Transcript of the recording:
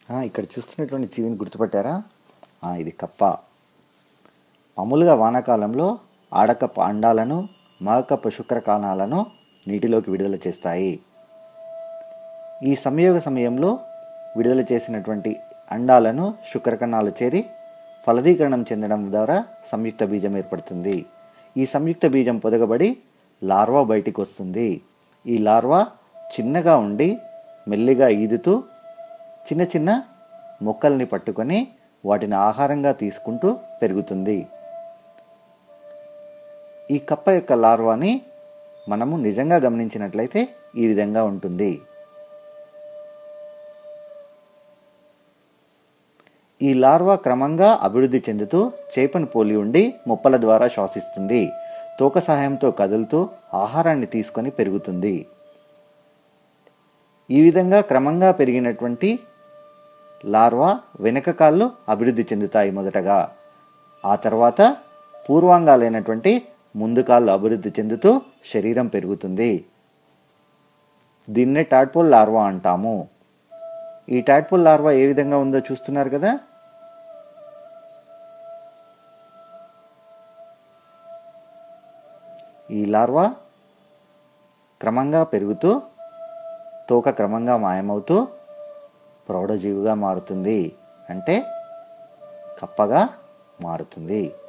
ఆ, ఇక్కడ చూస్తున్నటువంటి జీవిని గుర్తుపట్టారా ఆ, ఇది కప్ప మామూలుగా వానాకాలంలో ఆడకప్ప అండాలను మగకప్ప శుక్రకణాలను నీటిలోకి విడుదల చేస్తాయి ఈ సంయోగ సమయంలో విడుదల చేసినటువంటి అండాలను శుక్రకణాలు చేరి ఫలదీకరణం చెందడం ద్వారా సంయుక్త బీజం ఏర్పడుతుంది ఈ సంయుక్త బీజం పొదగబడి లార్వా బయటికి వస్తుంది ఈ లార్వా చిన్నగా ఉండి మెల్లిగా ఈదుతూ చిన్న చిన్న మొక్కల్ని పట్టుకొని వాటిని ఆహారంగా తీసుకుంటూ పెరుగుతుంది ఈ కప్ప యొక్క లార్వాని మనము నిజంగా గమనించినట్లయితే ఈ విధంగా ఉంటుంది ఈ లార్వా క్రమంగా అభివృద్ధి చెందుతూ చేపను పోలి ఉండి మొప్పల ద్వారా శ్వాసిస్తుంది తోక సహాయంతో కదులుతూ ఆహారాన్ని తీసుకొని పెరుగుతుంది ఈ విధంగా క్రమంగా పెరిగినటువంటి లార్వా వెనక కాళ్ళు అభివృద్ధి చెందుతాయి మొదటగా ఆ తర్వాత పూర్వాంగాలైనటువంటి ముందు కాళ్ళు అభివృద్ధి చెందుతూ శరీరం పెరుగుతుంది దీన్నే టాడ్పోల్ లార్వా అంటాము ఈ టాడ్పోల్ లార్వా ఏ విధంగా ఉందో చూస్తున్నారు కదా ఈ లార్వా క్రమంగా పెరుగుతూ తోక క్రమంగా మాయమవుతూ ప్రౌఢజీవిగా మారుతుంది అంటే కప్పగా మారుతుంది